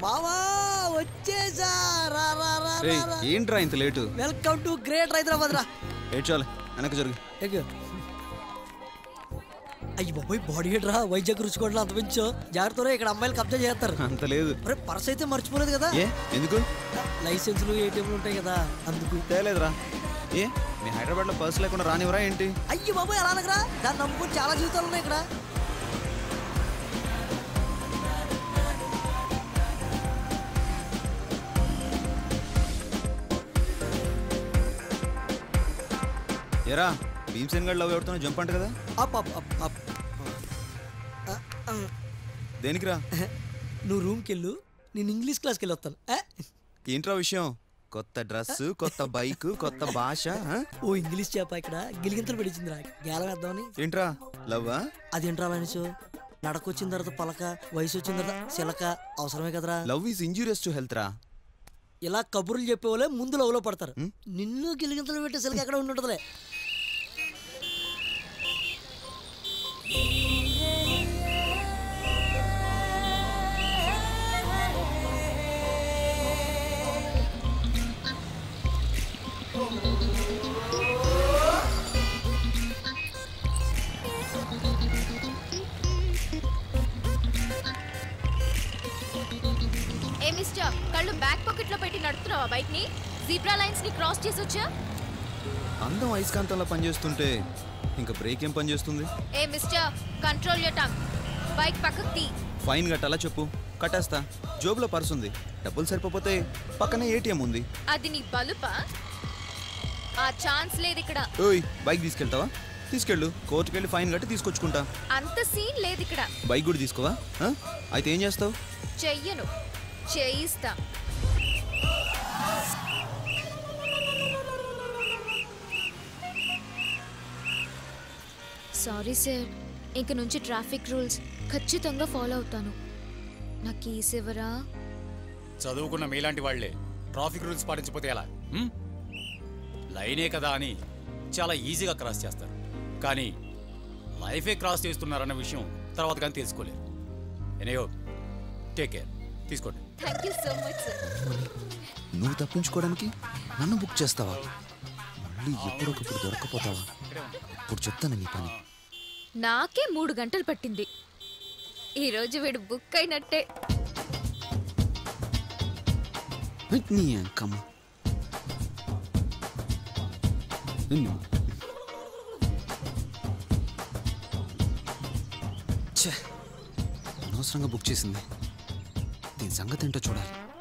బావా వచ్చేసా రా రా రా రా, రేయ్ రా ఏంట్రా ఇంత late welcome to great Hyderabad రా ఏడ్చాలి వెనక్కి జరుగు ఎక్కు. అయ్యి బాబోయ్ బాడీ హెడ్ రా వైజాగ్ రుచికోట్లో అంత పెంచు జాగ్రత్తలో ఇక్కడ అమ్మాయిలు కబ్జా చేస్తారు అంత లేదు అరే పర్స్ అయితే మర్చిపోలేదు కదా ఏ ఎందుకు లైసెన్సులు ఏటీఎంలు ఉంటాయి కదా అందుకు తేలేదురా ఏ మీ హైదరాబాద్లో పర్స్ లేకుండా రానివరా ఏంటి అయ్యి బాబోయ్ అలా అనకరా దాన్ని నమ్ముకుని చాలా జీవితాలు ఉన్నాయి ఇక్కడ ఎరా భీమ్సేన్ గడ్ లవ్ ఎవరితోనో జంప్ అంట కదా అప్ అప్ అప్ అప్ ఆ, ఆ. దేనికిరా నువ్వు రూమ్కి వెళ్ళు నేను ఇంగ్లీష్ క్లాస్కి వెళ్ళి వస్తాను ఆ? ఏంట్రా విషయం కొత్త డ్రెస్ కొత్త బైక్ కొత్త భాష ఆ? ఓ ఇంగ్లీష్ చేప ఇక్కడ గిలిగింతలు పడిచిందిరా గేలం వేద్దామని ఏంట్రా లవ్వా అదేంట్రా మనిషి నడకొచ్చిన తర్వాత పలక వయసు వచ్చిన తర్వాత చిలక అవసరమే కదరా love is injurious to health రా ఇలా కబుర్లు చెప్పేవాళ్ళే ముందు లవ్లో పడతారు నిన్ను గిలిగింతలు పెట్టే చిలక ఎక్కడ ఉంటుందిలే ఏ మిస్టర్ కళ్ళు బ్యాక్ పాకెట్ లో పెట్టి నడుపుతున్నావా బైక్ ని జీబ్రా లైన్స్ ని క్రాస్ చేసి వచ్చా అందం అయస్కాంతంలో పనిచేస్తుంటే ఇంకా బ్రేక్ ఏం పనిచేస్తుంది ఏ mister control your tongue bike పక్కకు తీ ఫైన్ కట్టాలా చెప్పు కట్టేస్తా జోబులో పర్స్ ఉంది డబ్బులు సరిపోతే పక్కనే ఏటీఎం ఉంది అది నీ బలుపా ఆ ఛాన్స్ లేదు ఇక్కడ ఓయ్ బైక్ తీసుకెళ్తావా తీసుకెళ్ళు కోర్టుకి వెళ్ళి ఫైన్ కట్టి తీసుకొచ్చుకుంటా అంత సీన్ లేదు ఇక్కడ బైక్ కూడా తీసుకోవా ఆ? అయితే ఏం చేస్తావు చెయ్యను చేయిస్తా సారీ సార్ ఇంక నుంచి ట్రాఫిక్ రూల్స్ ఖచ్చితంగా ఫాలో అవుతాను నా కీస్ ఇవ్వరా చదువుకున్న మీలాంటి వాళ్లే ట్రాఫిక్ రూల్స్ పాటించకపోతే ఎలా హ్మ్? లైనే కదా అని చాలా ఈజీగా క్రాస్ చేస్తారు కానీ లైఫే క్రాస్ చేస్తున్నారన్న విషయం తర్వాత కానీ తెలుసుకోలేరు ఎనయో టేక్ కేర్ తీసుకోండి thank you so much sir నువ్వు తప్పించుకోవడానికి నన్ను బుక్ చేస్తావా మళ్ళీ ఎప్పుడొకప్పుడు దొరకపోతావా ఇప్పుడు చెప్తాను నీ పని నాకే మూడు గంటలు పట్టింది ఈరోజు వీడు బుక్ అయినట్టే హెట్ నీ అంకమ్మ నిన్ను. ఛే అనవసరంగా బుక్ చేసింది దీని సంగతి ఏంటో చూడాలి